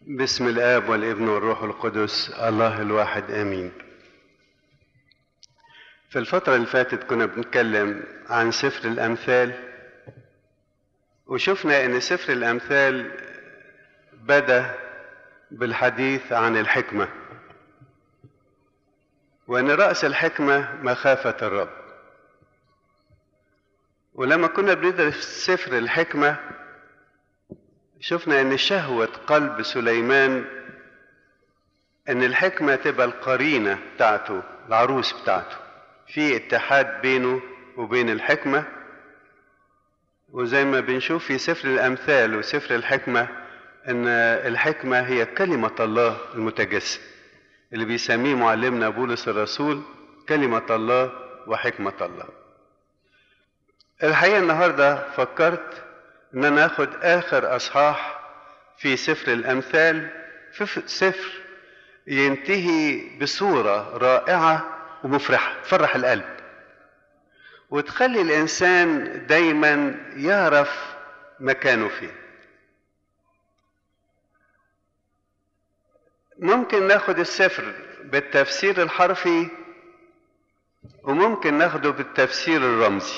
بسم الآب والابن والروح القدس الله الواحد آمين في الفترة اللي فاتت كنا بنتكلم عن سفر الأمثال وشفنا أن سفر الأمثال بدأ بالحديث عن الحكمة وأن رأس الحكمة مخافة الرب ولما كنا بندرس سفر الحكمة شفنا ان شهوة قلب سليمان ان الحكمة تبقى القرينة بتاعته العروس بتاعته في اتحاد بينه وبين الحكمة وزي ما بنشوف في سفر الامثال وسفر الحكمة ان الحكمة هي كلمة الله المتجسد اللي بيسميه معلمنا بولس الرسول كلمة الله وحكمة الله الحقيقة النهاردة فكرت ان انا اخد اخر اصحاح في سفر الامثال في سفر ينتهي بصورة رائعة ومفرحة تفرح القلب وتخلي الانسان دايما يعرف مكانه فين ممكن ناخد السفر بالتفسير الحرفي وممكن ناخده بالتفسير الرمزي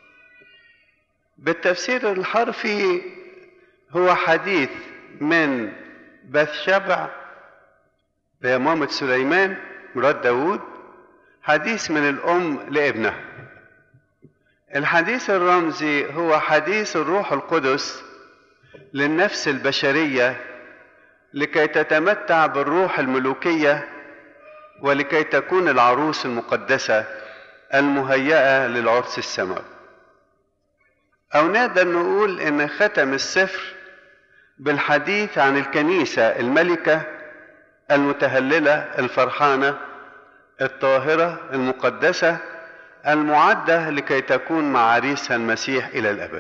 بالتفسير الحرفي هو حديث من بث شبع لمامة سليمان مراد داود حديث من الأم لابنها الحديث الرمزي هو حديث الروح القدس للنفس البشرية لكي تتمتع بالروح الملوكية ولكي تكون العروس المقدسة المهيئة للعرس السماوي أو نقدر نقول إن ختم السفر بالحديث عن الكنيسة الملكة المتهللة الفرحانة الطاهرة المقدسة المعدة لكي تكون مع عريسها المسيح إلى الأبد.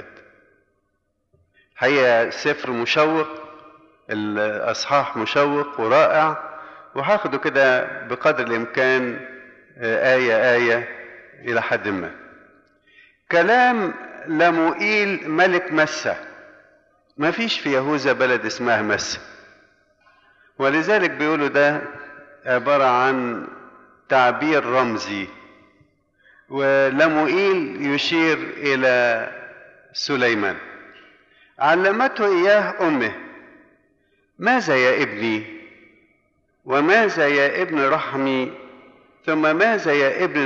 هي سفر مشوق الأصحاح مشوق ورائع وهاخده كده بقدر الإمكان آية آية إلى حد ما. كلام لموئيل ملك مسة ما فيش في يهوذا بلد اسمها مسة ولذلك بيقولوا ده عبارة عن تعبير رمزي ولموئيل يشير إلى سليمان علمته إياه أمه ماذا يا ابني وماذا يا ابن رحمي ثم ماذا يا ابن